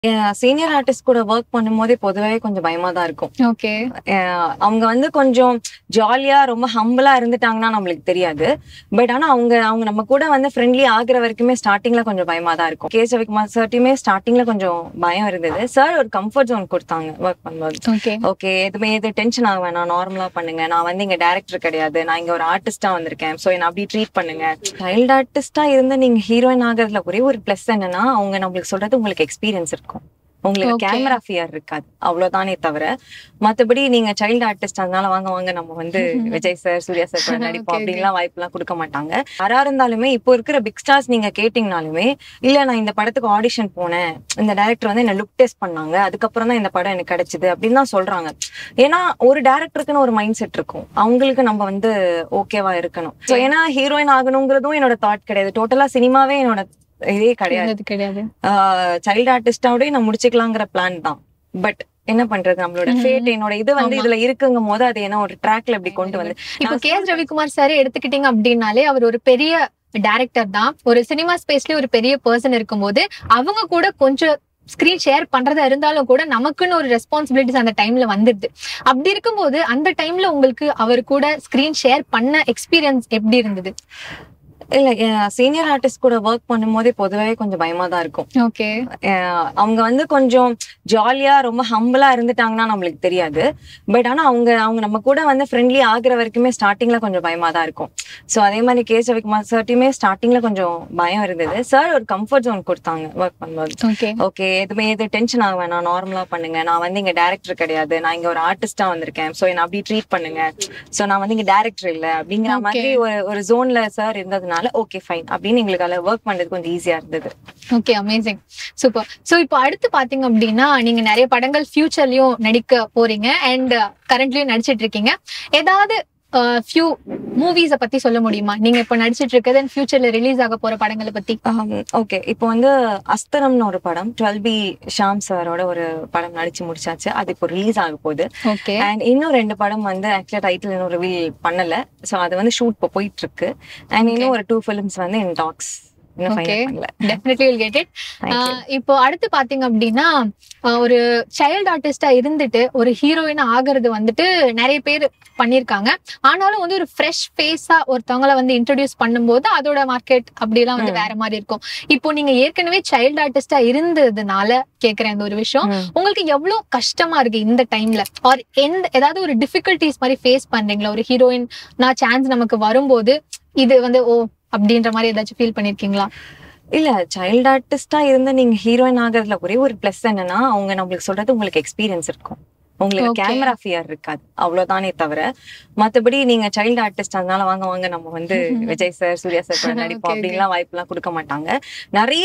Senior artist கூட work பண்ணும்போதே பொதுவாகவே கொஞ்சம் பயமா தான் இருக்கும் ஓகே அஹ் அவங்க வந்து கொஞ்சம் ஜாலியா ரொம்ப ஹம்பிளா இருந்துட்டாங்கன்னா நம்மளுக்கு தெரியாது பட் ஆனா அவங்க அவங்க நம்ம கூட வந்து ஃப்ரெண்ட்லி ஆகுற வரைக்குமே ஸ்டார்டிங்ல கொஞ்சம் பயமா தான் இருக்கும் கே ரவிக்குமார் சர்ட்டையுமே ஸ்டார்டிங்ல கொஞ்சம் பயம் இருந்தது சார் ஒரு கம்ஃபர்ட் ஜோன் கொடுத்தாங்க ஒர்க் பண்ணும்போது ஓகே ஓகே எதுவுமே எது டென்ஷன் ஆக வேணாம் நார்மலா பண்ணுங்க நான் வந்து இங்க டேரக்டர் கிடையாது நான் இங்க ஒரு ஆர்டிஸ்டா வந்திருக்கேன் சோ என்ன அப்படி ட்ரீட் பண்ணுங்க சைல்டு ஆர்டிஸ்டா இருந்து நீங்க ஹீரோயின் ஆகுறதுல ஒரே ஒரு பிளஸ் என்னன்னா அவங்க நம்மளுக்கு சொல்றது உங்களுக்கு எக்ஸ்பீரியன்ஸ் இருக்கும் உங்களுக்கு Okay. கேமரா ஃபியர் இருக்காது அவ்வளவுதானே தவிர மத்தபடி நீங்க சைல்டு ஆர்டிஸ்ட் அதனால வாங்க வாங்க நம்ம வந்து விஜய் சார் சூர்யா சார் கூட நடிப்போம் Okay, அப்படின்லாம் வாய்ப்பு எல்லாம் கொடுக்க மாட்டாங்க யாரா இருந்தாலுமே இப்போ இருக்கிற பிக் ஸ்டார்ஸ் நீங்க கேட்டீங்கனாலுமே இல்ல நான் இந்த படத்துக்கு ஆடிஷன் போனேன் இந்த டைரக்டர் வந்து என்ன லுக் டெஸ்ட் பண்ணாங்க அதுக்கப்புறம் தான் இந்த படம் எனக்கு கிடைச்சது அப்படின்னு தான் சொல்றாங்க ஏன்னா ஒரு டேரக்டருக்குன்னு ஒரு மைண்ட் செட் இருக்கும் அவங்களுக்கு நம்ம வந்து ஓகேவா இருக்கணும் ஸோ ஏன்னா ஹீரோயின் ஆகணுங்கிறதும் என்னோட தாட் கிடையாது டோட்டலா சினிமாவே என்னோட இதே கிடையாது இருந்தது கிடையாது சைல்டு ஆர்டிஸ்டாவோட நான் முடிச்சுக்கலாங்கிற பிளான் தான் பட் என்ன பண்றது நம்மளோட ஃபேட் என்னோட இது வந்து ஆமா. இதுல இருக்குங்கும் போது அது என்ன ஒரு ட்ராக்ல இப்படி கொண்டு வந்து இப்போ கே எஸ் ரவிக்குமார் சார் எடுத்துக்கிட்டீங்க அப்படின்னாலே அவர் ஒரு பெரிய டைரக்டர் தான் ஒரு சினிமா ஸ்பேஸ்லயே ஒரு பெரிய பர்சன் இருக்கும்போது அவங்க கூட கொஞ்சம் ஸ்கிரீன் ஷேர் பண்றதா இருந்தாலும் கூட நமக்குன்னு ஒரு ரெஸ்பான்சிபிலிட்டிஸ் அந்த டைம்ல வந்துடுது அப்படி இருக்கும்போது அந்த டைம்ல உங்களுக்கு அவர் கூட ஸ்கிரீன் ஷேர் பண்ண எக்ஸ்பீரியன்ஸ் எப்படி இருந்தது இல்ல சீனியர் ஆர்டிஸ்ட் கூட ஒர்க் பண்ணும்போதே பொதுவாகவே கொஞ்சம் பயமா தான் இருக்கும் ஓகே அஹ் அவங்க வந்து கொஞ்சம் ஜாலியா ரொம்ப ஹம்பிளா இருந்துட்டாங்கன்னா நம்மளுக்கு தெரியாது பட் ஆனா அவங்க அவங்க நம்ம கூட வந்து ஃப்ரெண்ட்லி ஆகுற வரைக்குமே ஸ்டார்டிங்ல கொஞ்சம் பயமா தான் இருக்கும் ஸோ அதே மாதிரி கே ரவிக்குமார் சர்ட்டையுமே ஸ்டார்டிங்ல கொஞ்சம் பயம் இருந்தது சார் ஒரு கம்ஃபர்ட் ஜோன் கொடுத்தாங்க ஒர்க் பண்ணும்போது ஓகே ஓகே எதுவுமே எது டென்ஷன் ஆக வேணாம் நார்மலா பண்ணுங்க நான் வந்து இங்க டேரக்டர் கிடையாது நான் இங்க ஒரு ஆர்டிஸ்டா வந்திருக்கேன் சோ என்ன அப்படி ட்ரீட் பண்ணுங்க சோ நான் வந்து இங்க டேரக்டர் இல்ல அப்படிங்கிற Okay. மாதிரி ஒரு ஒரு ஜோன்ல சார் இருந்ததுனால ஓகே ஃபைன் அப்படின்னு எங்களுக்கு அதில் ஒர்க் பண்றது கொஞ்சம் ஈஸியா இருந்தது ஓகே அமேசிங் சூப்பர் சோ இப்போ அடுத்து பாத்தீங்க அப்படின்னா நீங்க நிறைய படங்கள் ஃபியூச்சர்லயும் நடிக்க போறீங்க அண்ட் கரண்ட்லயும் நடிச்சிட்டு இருக்கீங்க ஏதாவது ஃபியூ மூவிஸ பத்தி சொல்ல முடியுமா நீங்க இப்ப நடிச்சிட்டு இருக்கிறது அண்ட் ஃபியூச்சர்ல ரிலீஸ் ஆக போற படங்களை பத்தி ஓகே இப்போ வந்து அஸ்தரம்னு ஒரு படம் டுவெல் பி ஷாம் சாரோட ஒரு படம் நடிச்சு முடிச்சாச்சு அது இப்போ ரிலீஸ் ஆக போகுது ஓகே அண்ட் இன்னும் ரெண்டு படம் வந்து ஆக்சுவலா டைட்டில் இன்னும் ரிவீல் பண்ணல ஸோ அது வந்து ஷூட் இப்போ போயிட்டு இருக்கு அண்ட் இன்னும் ஒரு டூ ஃபிலிம்ஸ் வந்து இன் டாக்ஸ் இன்னும் Okay. ஃபைனல் பண்ணல definitely will get it Thank you. இப்போ அடுத்து பாத்தீங்க அப்படின்னா ஆஹ் ஒரு சைல்டு ஆர்டிஸ்டா இருந்துட்டு ஒரு ஹீரோயினா ஆகிறது வந்துட்டு நிறைய பேர் பண்ணிருக்காங்க ஆனாலும் வந்து ஒரு ஃப்ரெஷ் ஃபேஸா ஒருத்தவங்கள வந்து இன்ட்ரடியூஸ் பண்ணும்போது அதோட மார்க்கெட் அப்படிலாம் வந்து ம். வேற மாதிரி இருக்கும் இப்போ நீங்க ஏற்கனவே சைல்டு ஆர்டிஸ்டா இருந்ததுனால கேக்குறேன் இந்த ஒரு விஷயம் ம். உங்களுக்கு எவ்வளவு கஷ்டமா இருக்கு இந்த டைம்ல ஆர் எந்த ஏதாவது ஒரு டிஃபிகல்டிஸ் மாதிரி ஃபேஸ் பண்றீங்களா ஒரு ஹீரோயின் நான் சான்ஸ் நமக்கு வரும்போது இது வந்து ஓ அப்படின்ற மாதிரி ஏதாச்சும் ஃபீல் பண்ணிருக்கீங்களா இல்ல சைல்டு ஆர்டிஸ்டா இருந்து நீங்க ஹீரோயின் ஆகுறதுல ஒரே ஒரு பிளஸ் என்னன்னா அவங்க நம்மளுக்கு சொல்றது உங்களுக்கு எக்ஸ்பீரியன்ஸ் இருக்கும் உங்களுக்கு Okay. கேமரா ஃபியர் இருக்காது அவ்வளவுதானே தவிர மத்தபடி நீங்க சைல்டு ஆர்டிஸ்ட் அதனால வாங்க வாங்க நம்ம வந்து விஜய் சார் சூர்யா சார் கூட Okay, நடிப்போம் okay. அப்படின்லாம் வாய்ப்பு எல்லாம் கொடுக்க மாட்டாங்க நிறைய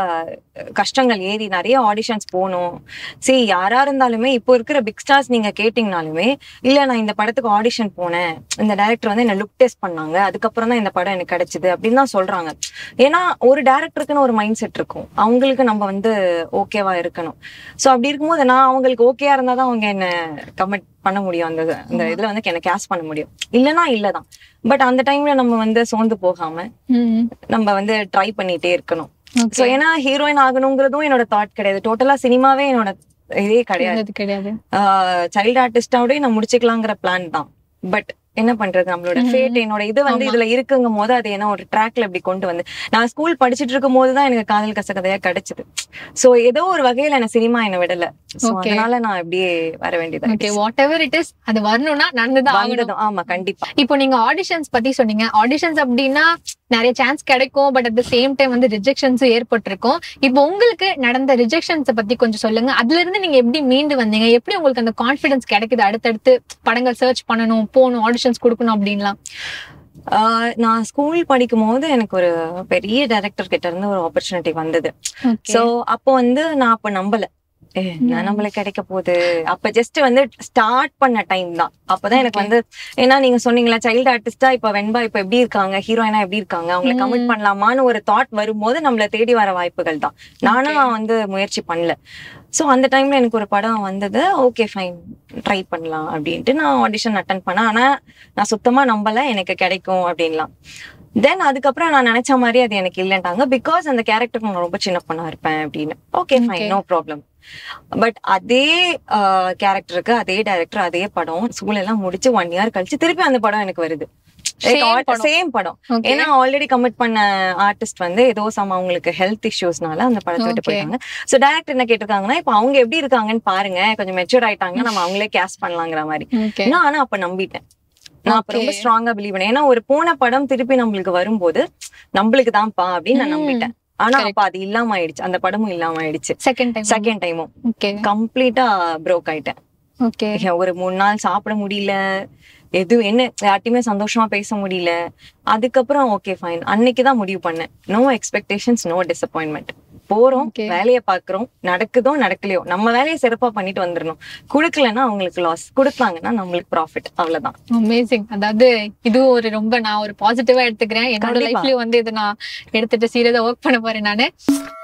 கஷ்டங்கள் ஏறி நிறைய ஆடிஷன்ஸ் போகணும் சரி யாரா இருந்தாலுமே இப்போ இருக்கிற பிக் ஸ்டார்ஸ் நீங்க கேட்டீங்கனாலுமே இல்ல நான் இந்த படத்துக்கு ஆடிஷன் போனேன் இந்த டைரக்டர் வந்து என்ன லுக் டெஸ்ட் பண்ணாங்க அதுக்கப்புறம் தான் இந்த படம் எனக்கு கிடைச்சது அப்படின்னு தான் சொல்றாங்க ஏன்னா ஒரு டேரக்டருக்குன்னு ஒரு மைண்ட் செட் இருக்கும் அவங்களுக்கு நம்ம வந்து ஓகேவா இருக்கணும் சோ அப்படி இருக்கும்போது நான் அவங்களுக்கு ஓகேயா இருந்தா தான் அவங்க என்ன கமெண்ட் பண்ண முடியும் அந்த அந்த இதுல வந்து என்ன கேஸ் பண்ண முடியும் இல்லனா இல்லதான் பட் அந்த டைம்ல நம்ம வந்து சோர்ந்து போகாம ம் நம்ம வந்து ட்ரை பண்ணிட்டே இருக்கணும் ஓகே சோ ஏன்னா ஹீரோயின் ஆகணுங்கிறதும் என்னோட தாட் கிடையாது டோட்டலா சினிமாவே என்னோட இதே கிடையாது இருந்தது கிடையாது சைல்டு ஆர்டிஸ்டாவோட நான் முடிச்சுக்கலாங்கிற பிளான் தான் பட் என்ன பண்றது நம்மளோட ம்ம். ஃபேட் என்னோட இது வந்து ஆமா. இதுல இருக்குங்கும் போது அது என்ன ஒரு ட்ராக்ல இப்படி கொண்டு வந்து நான் ஸ்கூல் படிச்சிட்டு இருக்கும் போது தான் எனக்கு காதல் கசகதையா கிடைச்சது சோ ஏதோ ஒரு வகையில என்ன சினிமா என்ன விடல சோ Okay. அதனால நான் அப்படியே வர வேண்டியதா okay whatever it is அது வரணும்னா நடந்துதான் ஆகணும் வந்ததும் ஆமா கண்டிப்பா இப்போ நீங்க ஆடிஷன்ஸ் பத்தி சொன்னீங்க ஆடிஷன்ஸ் அப்படின்னா நிறைய சான்ஸ் கிடைக்கும் but at the same time வந்து ரிஜெக்ஷன்ஸும் ஏற்பட்டிருக்கும் இப்போ உங்களுக்கு நடந்த ரிஜெக்ஷன்ஸ் பத்தி கொஞ்சம் சொல்லுங்க அதுல இருந்து நீங்க எப்படி மீண்டு வந்தீங்க எப்படி உங்களுக்கு அந்த கான்பிடன்ஸ் கிடைக்குது அடுத்தடுத்து படங்கள் சர்ச் பண்ணணும் போகணும் ஆடிஷன்ஸ் கொடுக்கணும் அப்படின்லாம் ஆஹ் நான் ஸ்கூல் படிக்கும் போது எனக்கு ஒரு பெரிய டைரக்டர் கிட்ட இருந்து ஒரு ஆப்பர்ச்சுனிட்டி வந்தது சோ அப்போ வந்து நான் அப்ப நம்பல ஏ, நான் நம்மளுக்கு கிடைக்க போகுது அப்ப ஜஸ்ட் வந்து ஸ்டார்ட் பண்ண டைம் தான் அப்பதான் எனக்கு Okay. வந்து ஏன்னா நீங்க சொன்னீங்களா சைல்டு ஆர்டிஸ்டா இப்ப வெண்பா இப்ப எப்படி இருக்காங்க ஹீரோயினா எப்படி இருக்காங்க அவங்களை ம். கமிட் பண்ணலாமான்னு ஒரு தாட் வரும்போது நம்மள தேடி வர வாய்ப்புகள் தான் நானும் Okay. வந்து முயற்சி பண்ணல சோ அந்த டைம்ல எனக்கு ஒரு படம் வந்தது ஓகே ஃபைன் ட்ரை பண்ணலாம் அப்படின்ட்டு நான் ஆடிஷன் அட்டன் பண்ணேன் ஆனா நான் சுத்தமா நம்பல எனக்கு கிடைக்கும் அப்படின்லாம் தென் அதுக்கப்புறம் நான் நினைச்ச மாதிரி அது எனக்கு இல்லைன்ட்டாங்க பிகாஸ் அந்த கேரக்டருக்கு நான் ரொம்ப சின்ன பொண்ணா இருப்பேன் அப்படின்னு okay Okay. Fine no problem but அதே கேரக்டருக்கு அதே டைரக்டர் அதே படம் ஸ்கூல் எல்லாம் முடிச்சு ஒன் இயர் கழிச்சு திருப்பி அந்த படம் எனக்கு வருது Same படம். சேம் படம் Okay. ஏன்னா ஆல்ரெடி கமிட் பண்ண ஆர்டிஸ்ட் வந்து ஏதோ சம அவங்களுக்கு ஹெல்த் இஷ்யூஸ்னால அந்த படத்தை விட்டு Okay. போயிட்டாங்க சோ டேரக்டர் என்ன கேட்டிருக்காங்கன்னா இப்ப அவங்க எப்படி இருக்காங்கன்னு பாருங்க கொஞ்சம் மெச்சூர் ஆயிட்டாங்கன்னா நம்ம அவங்களே கேஸ்ட் பண்ணலாங்கிற மாதிரி Okay. நான் ஆனா அப்ப நம்பிட்டேன் நான் அப்ப ரொம்ப Okay. ஸ்ட்ராங்கா பிலீவ் பண்ணேன் ஏன்னா ஒரு போன படம் திருப்பி நம்மளுக்கு வரும்போது நம்மளுக்கு தான்ப்பா அப்படின்னு நான் ம். நம்பிட்டேன் ஆனா Correct. அப்ப அது இல்லாம ஆயிடுச்சு அந்த படமும் இல்லாம ஆயிடுச்சு செகண்ட் டைம் செகண்ட் டைமும் ஓகே கம்ப்ளீட்டா ப்ரோக் ஆயிட்டேன் ஓகே ஒரு மூணு நாள் சாப்பிட முடியல எது என்ன யார்ட்டையுமே சந்தோஷமா பேச முடியல அதுக்கப்புறம் ஓகே ஃபைன் அன்னைக்குதான் முடிவு பண்ணேன் நோ எக்ஸ்பெக்டேஷன்ஸ் நோ டிசப்பாயின்மெண்ட் போறோம் Okay. வேலையை பாக்குறோம் நடக்குதோ நடக்கலையோ நம்ம வேலையை சிறப்பா பண்ணிட்டு வந்துடணும் குடுக்கலன்னா அவங்களுக்கு லாஸ் கொடுத்தாங்கன்னா நம்மளுக்கு ப்ராஃபிட் அவ்வளவுதான் அமேசிங் அதாவது இதுவும் ஒரு ரொம்ப நான் ஒரு பாசிட்டிவா எடுத்துக்கிறேன் என்னோட கண்டிப்பா. லைஃப்லயும் வந்து இதை நான் எடுத்துட்டு சீரியஸா ஒர்க் பண்ண போறேன் நானு